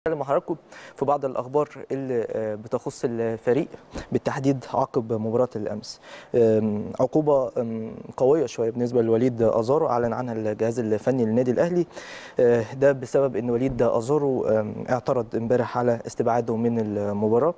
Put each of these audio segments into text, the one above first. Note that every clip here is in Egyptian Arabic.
نتكلم مع حضراتكم في بعض الاخبار اللي آه، بتخص الفريق بالتحديد عقب مباراه الامس آم، عقوبه آم، قويه شويه بالنسبه لوليد ازارو اعلن عنها الجهاز الفني للنادي الاهلي آه، ده بسبب ان وليد ازارو آم، اعترض امبارح على استبعاده من المباراه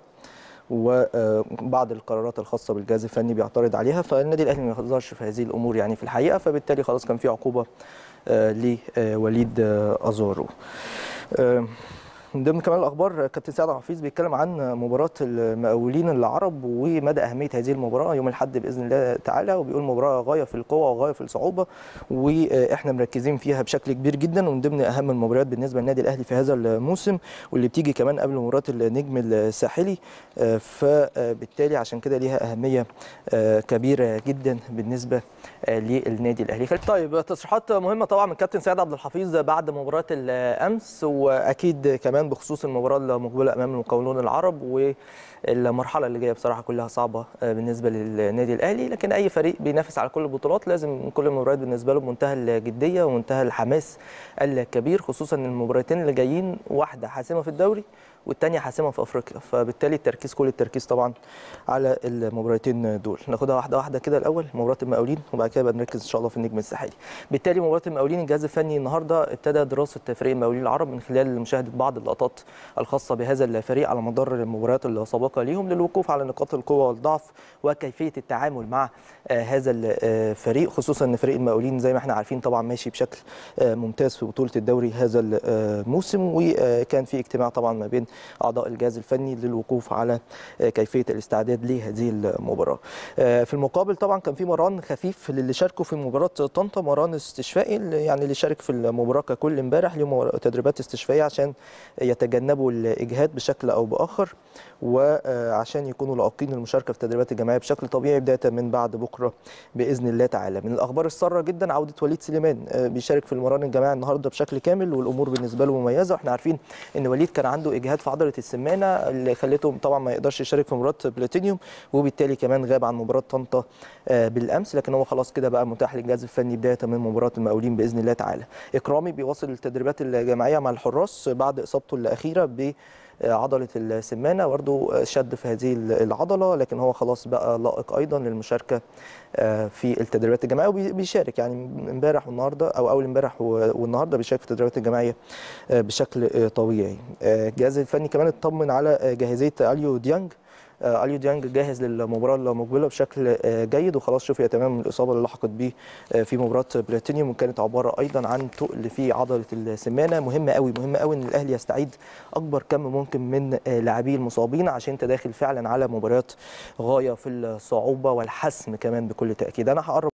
وبعض القرارات الخاصه بالجهاز الفني بيعترض عليها فالنادي الاهلي ما يهزرش في هذه الامور يعني في الحقيقه فبالتالي خلاص كان في عقوبه آه، لوليد آه، ازارو آه، من ضمن كمان الاخبار كابتن سعد عبد الحفيظ بيتكلم عن مباراه المقاولين العرب ومدى اهميه هذه المباراه يوم الاحد باذن الله تعالى وبيقول مباراه غايه في القوه وغايه في الصعوبه واحنا مركزين فيها بشكل كبير جدا ومن ضمن اهم المباريات بالنسبه للنادي الاهلي في هذا الموسم واللي بتيجي كمان قبل مباراه النجم الساحلي آه، فبالتالي عشان كده ليها اهميه آه، كبيره جدا بالنسبه آه، للنادي الاهلي طيب تصريحات مهمه طبعا من كابتن سعد عبد الحفيظ بعد مباراه الامس واكيد كمان بخصوص المباراه المقبله امام المقاولون العرب والمرحله اللي جايه بصراحه كلها صعبه آه، بالنسبه للنادي الاهلي لكن اي فريق بينافس على كل البطولات لازم كل المباريات بالنسبه له بمنتهى الجديه ومنتهى الحماس الكبير خصوصا ان المباراتين اللي جايين واحده حاسمه في الدوري والثانيه حاسمه في افريقيا فبالتالي التركيز كل التركيز طبعا على المباراتين دول ناخدها واحده واحده كده الاول مباراه المقاولين وبعد كده بقى نركز ان شاء الله في النجم الساحلي بالتالي مباراه المقاولين الجهاز الفني النهارده ابتدى دراسه فريق المقاولين العرب من خلال مشاهده بعض اللقطات الخاصه بهذا الفريق على مدار المباريات السابقه ليهم للوقوف على نقاط القوه والضعف وكيفيه التعامل مع آه، هذا الفريق خصوصا ان فريق المقاولين زي ما احنا عارفين طبعا ماشي بشكل آه، ممتاز في بطوله الدوري هذا الموسم وكان في اجتماع طبعا ما بين اعضاء الجهاز الفني للوقوف على آه، كيفيه الاستعداد لهذه المباراه. آه، في المقابل طبعا كان في مران خفيف للي شاركوا في مباراه طنطا مران استشفائي اللي- يعني اللي شارك في المباراه ككل امبارح ليهم تدريبات استشفائيه عشان يتجنبوا الاجهاد بشكل او باخر وعشان يكونوا لائقين للمشاركه في التدريبات الجماعيه بشكل طبيعي بدايه من بعد بكره باذن الله تعالى. من الاخبار الساره جدا عوده وليد سليمان آه، بيشارك في المران الجماعي النهارده بشكل كامل والامور بالنسبه له مميزه واحنا عارفين ان وليد كان عنده اجهاد في عضله السمانه اللي خلته طبعا ما يقدرش يشارك في مباراه بلاتينيوم وبالتالي كمان غاب عن مباراه طنطا آه، بالامس لكن هو خلاص كده بقى متاح للجهاز الفني بدايه من مباراه المقاولين باذن الله تعالى. اكرامي بيواصل التدريبات الجماعيه مع الحراس بعد اصابته الاخيره ب عضله السمانه برضه شد في هذه العضله لكن هو خلاص بقى لائق ايضا للمشاركه آه، في التدريبات الجماعيه وبيشارك يعني امبارح والنهارده او اول امبارح والنهارده بيشارك في التدريبات الجماعيه آه، بشكل آه، طبيعي. آه، الجهاز الفني كمان اطمن على آه، جاهزيه اليو ديانج آه، اليو ديانج جاهز للمباراه المقبله بشكل آه، جيد وخلاص شفي تمام الاصابه اللي لحقت بيه آه، في مباراه بلاتينيوم وكانت عباره ايضا عن تقل في عضله السمانه مهمه قوي مهمه قوي ان الاهلي يستعيد اكبر كم ممكن من آه، لاعبيه المصابين عشان انت داخل فعلا على مباريات غايه في الصعوبه والحسم كمان بكل تاكيد انا هقرب